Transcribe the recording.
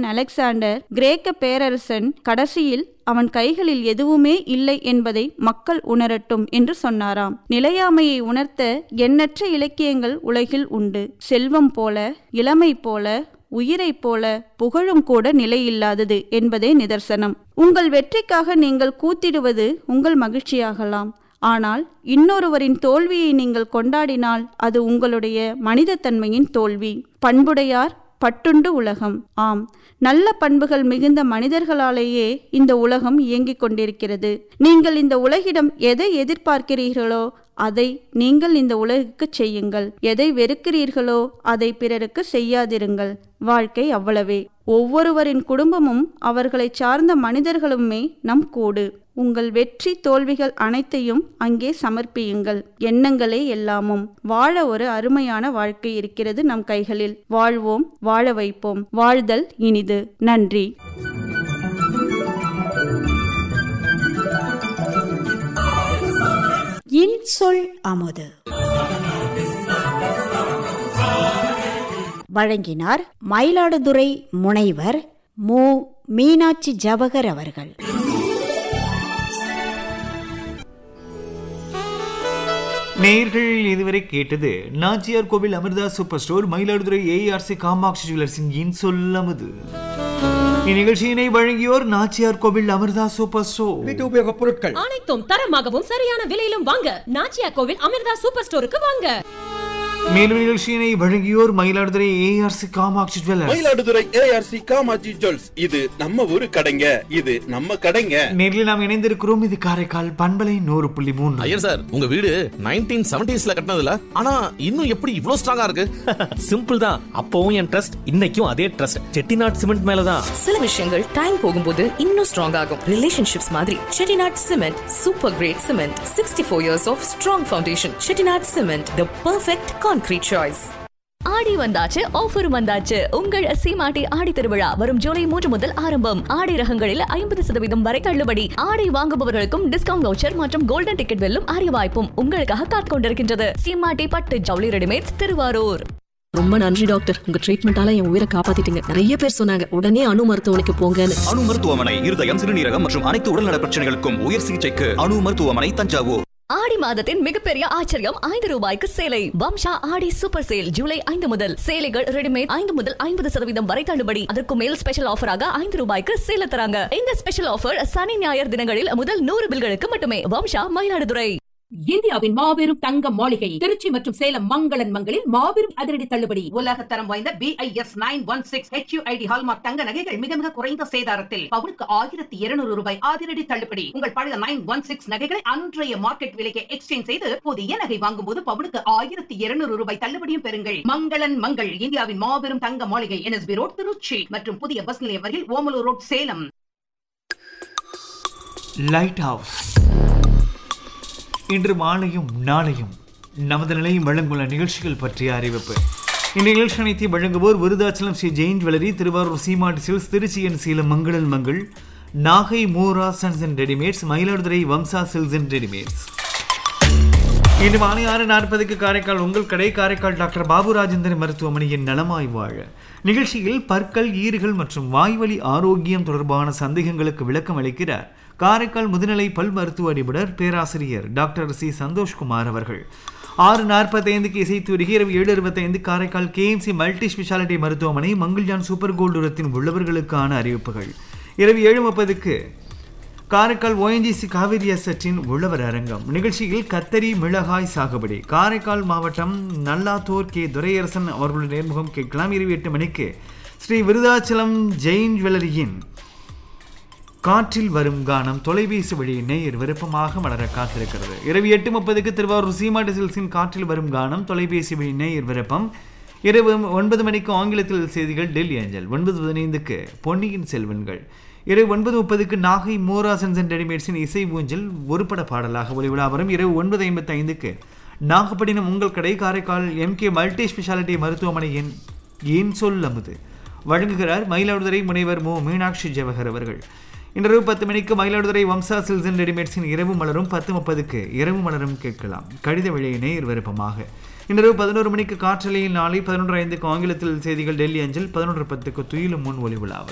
மன்னன் அலெக்சாண்டர் கிரேக்க பேரரசன் கடைசியில் அவன் கைகளில் எதுவுமே இல்லை என்பதை மக்கள் உணரட்டும் என்று சொன்னாராம் நிலையாமையை உணர்த்த எண்ணற்ற இலக்கியங்கள் உலகில் உண்டு செல்வம் போல இளமை போல உயிரைப் போல புகழும் கூட நிலையில்லாதது என்பதே நிதர்சனம் உங்கள் வெற்றிக்காக நீங்கள் கூத்திடுவது உங்கள் மகிழ்ச்சியாகலாம் ஆனால் இன்னொருவரின் தோல்வியை நீங்கள் கொண்டாடினால் அது உங்களுடைய மனிதத்தன்மையின் தோல்வி பண்புடையார் பட்டுண்டு உலகம் ஆம் நல்ல பண்புகள் மிகுந்த மனிதர்களாலேயே இந்த உலகம் இயங்கிக் கொண்டிருக்கிறது நீங்கள் இந்த உலகிடம் எதை எதிர்பார்க்கிறீர்களோ அதை நீங்கள் இந்த உலகுக்கு செய்யுங்கள் எதை வெறுக்கிறீர்களோ அதை பிறருக்கு செய்யாதிருங்கள் வாழ்க்கை அவ்வளவே ஒவ்வொருவரின் குடும்பமும் அவர்களை சார்ந்த மனிதர்களுமே நம் கூடு உங்கள் வெற்றி தோல்விகள் அனைத்தையும் அங்கே சமர்ப்பியுங்கள் எண்ணங்களே எல்லாமும் வாழ ஒரு அருமையான வாழ்க்கை இருக்கிறது நம் கைகளில் வாழ்வோம் வாழ வைப்போம் வாழ்தல் இனிது நன்றி இன்சொல் அமுது வழங்கினார் மயிலாடுதுறை முனைவர் மு மீனாட்சி ஜவகர் அவர்கள் நேர்கள் இதுவரை கேட்டது Nachiyar Koil Amirtha super store Mayiladuthurai ARC Kamatchi ஜுவல்லர்ஸின் இன்சொல்லமுது இந்நிகழ்ச்சியினை வழங்கியோர் நாச்சியார் கோவில் அமிர்தா சூப்பர் ஸ்டோர் வீட்டு உபயோகப் பொருட்கள் அனைத்தும் தரமாகவும் சரியான விலையிலும் வாங்க நாச்சியா கோவில் அமிர்தா சூப்பர் ஸ்டோருக்கு வாங்க மேலும் நிகழ்ச்சியினை வழங்கியோர் Mayiladuthurai ARC Kamatchi jewellers Mayiladuthurai ARC Kamachi jewels இது நம்ம ஊரு கடைங்க இது நம்ம கடைங்க நேரில் நாம் இணைந்திருக்கிறோம் இது காரைக்கால் பண்பலை நூறு புள்ளி மூன்று ஐயர் சார் உங்க வீடு நைன்டீன் செவன்டிஸ்ல கட்டினதுல ஆனா இன்னும் எப்படி இவ்ளோ ஸ்ட்ராங்கா இருக்கு சிம்பிள் தான் அப்பவும் என் ட்ரஸ்ட் இன்னைக்கும் அதே ட்ரஸ்ட் செட்டிநாட் சிமெண்ட் மேலதான் சில விஷயங்கள் டைம் போகும்போது இன்னும் ஸ்ட்ராங் ஆகும் ரிலேஷன்ஷிப்ஸ் மாதிரி Chettinad cement super great cement sixty four years of strong foundation Chettinad cement the perfect concrete choice Aadi வந்தாச்சு ஆஃபர் வந்தாச்சு உங்கள் சீமாட்டி ஆடி திருவிழா வரும் ஜூலை மூன்று முதல் ஆரம்பம் ஆடை ரகங்களில் ஐம்பது சதவீதம் வரை தள்ளுபடி ஆடை வாங்குபவர்களுக்கும் டிஸ்கவுண்ட் வவுச்சர் மற்றும் கோல்டன் டிக்கெட் வெல்லும் அரிய வாய்ப்பும் உங்களுக்காக காத்துக் கொண்டிருக்கின்றது சீமாட்டி பட்டு ஜவுளி ரெடிமேட்ஸ் திருவாரூர் ரொம்ப நன்றி டாக்டர் உங்க ட்ரீட்மெண்டால என் உயிரை காப்பாத்திட்டீங்க நிறைய பேர் சொன்னாங்க உடனே அணு மருத்துவமனைக்கு போங்கன்னு அணு மருத்துவமனை இருதயம் சிறுநீரகம் மற்றும் அனைத்து உடல்நல பிரச்சனைகளுக்கும் உயர் சிகிச்சைக்கு அணு மருத்துவமனை தஞ்சாவூர் ஆடி மாதத்தின் மிகப்பெரிய ஆச்சரியம் ஐந்து ரூபாய்க்கு சேலை வம்சா ஆடி சூப்பர் சேல் ஜூலை ஐந்து முதல் சேலைகள் ரெடிமேட் ஐந்து முதல் ஐம்பது சதவீதம் வரை தள்ளுபடி அதற்கு மேல் ஸ்பெஷல் ஆஃபராக ஐந்து ரூபாய்க்கு சேல தராங்க இந்த ஸ்பெஷல் ஆஃபர் சனி ஞாயிறு தினங்களில் முதல் நூறு பில்களுக்கு மட்டுமே வம்சா மயிலாடுதுறை இந்தியாவின் மாபெரும் தங்க மாளிகை திருச்சி மற்றும் சேலம் மங்களன் மங்களில் மாபெரும் அதிரடி தள்ளுபடி உலக தரம் வாய்ந்த BIS nine one six HUID hallmark தங்க நகைகள் மிக மிக குறைந்த சேதாரத்தில் பவுனுக்கு ஆயிரத்தி இருநூறு ரூபாய் அதிரடி தள்ளுபடி உங்கள் பழைய நைன் ஒன் சிக்ஸ் நகைகளை அன்றைய மார்க்கெட் விலைக்கு எக்ஸ்சேஞ்ச் செய்து புதிய நகை வாங்கும் போது பவுனுக்கு ஆயிரத்தி இருநூறு ரூபாய் தள்ளுபடியும் பெறுங்கள் மங்களன் மங்கள் இந்தியாவின் மாபெரும் தங்க மாளிகை என்எஸ்பி ரோட் திருச்சி மற்றும் புதிய பஸ் நிலையம் வரையில் Omalur road Salem light house இன்று மாலையும் நாளையும் நமது நிலையம் வழங்குள்ள நிகழ்ச்சிகள் பற்றிய அறிவிப்பு இந்நிகழ்ச்சி அனைத்தை வழங்குவோர் விருதாச்சலம் ஸ்ரீ ஜெயின் ஜுவல்லரி திருவாரூர் சீமாட்டி சில்ஸ் திருச்சியன் சீலம் மங்களன் Mangal Nagai Mora sons and readymades Mayiladuthurai Vamsa silks and readymades இன்று மாலை ஆறு நாற்பதுக்கு காரைக்கால் உங்கள் கடை காரைக்கால் டாக்டர் பாபு ராஜேந்திரன் மருத்துவமனையின் நலமாய் வாழ நிகழ்ச்சியில் பற்கள் ஈறுகள் மற்றும் வாய்வழி ஆரோக்கியம் தொடர்பான சந்தேகங்களுக்கு விளக்கம் அளிக்கிறார் காரைக்கால் முதுநிலை பல் மருத்துவ நிபுணர் பேராசிரியர் டாக்டர் சி சந்தோஷ்குமார் அவர்கள் ஆறு நாற்பத்தைந்துக்கு இசைத்தூரிகை இரவு ஏழு இருபத்தைந்து காரைக்கால் கேஎம்சி மல்டி ஸ்பெஷாலிட்டி மருத்துவமனை மங்கள்ஜான் சூப்பர் கோல்டு உரத்தின் உள்ளவர்களுக்கான அறிவிப்புகள் இரவு ஏழு முப்பதுக்கு காரைக்கால் ஓஎன்ஜிசி காவிரி அசட்டின் உழவர் அரங்கம் நிகழ்ச்சியில் கத்தரி மிளகாய் சாகுபடி காரைக்கால் மாவட்டம் நல்லாத்தூர் கே துரையரசன் அவர்களுடைய நேர்முகம் கேட்கலாம் இரவு எட்டு மணிக்கு ஸ்ரீ விருதாச்சலம் ஜெயின் ஜுவல்லரியின் காற்றில் வரும் கானம் தொலைபேசி வழி நேயர் விருப்பமாக மலர காத்திருக்கிறது இரவு எட்டு முப்பதுக்கு திருவாரூர் சீமாட்டி சில்ஸின் காற்றில் வரும் கானம் தொலைபேசி வழி நேயர் விருப்பம் இரவு ஒன்பது மணிக்கு ஆங்கிலத்தில் செய்திகள் டெல்லி ஏஞ்சல் ஒன்பது பதினைந்துக்கு பொன்னியின் செல்வன்கள் இரவு ஒன்பது முப்பதுக்கு நாகை மோராசன்ஸ் அண்ட் ரெடிமேட்ஸின் இசை ஊஞ்சல் ஒருபட பாடலாக ஒளிவிழா வரும் இரவு ஒன்பது ஐம்பத்தி ஐந்துக்கு நாகப்பட்டினம் உங்கள் கடை காரைக்கால் எம்கே மல்டி ஸ்பெஷாலிட்டி மருத்துவமனையின் ஏன் சொல் அமுது வழங்குகிறார் மயிலாடுதுறை முனைவர் மு மீனாட்சி ஜவஹர் அவர்கள் இன்றிரவு பத்து மணிக்கு மயிலாடுதுறை வம்சா சில்ஸ் அண்ட் ரெடிமேட்ஸின் இரவு மலரும் பத்து முப்பதுக்கு இரவு மலரும் கேட்கலாம் கடித விலையை நேர் விருப்பமாக இன்றிரவு பதினோரு மணிக்கு காற்றலையில் நாளை பதினொன்று ஐந்துக்கு ஆங்கிலத்தில் செய்திகள் டெல்லி அஞ்சல் பதினொன்று பத்துக்கு துயிலும் முன் ஒளி விழாவர்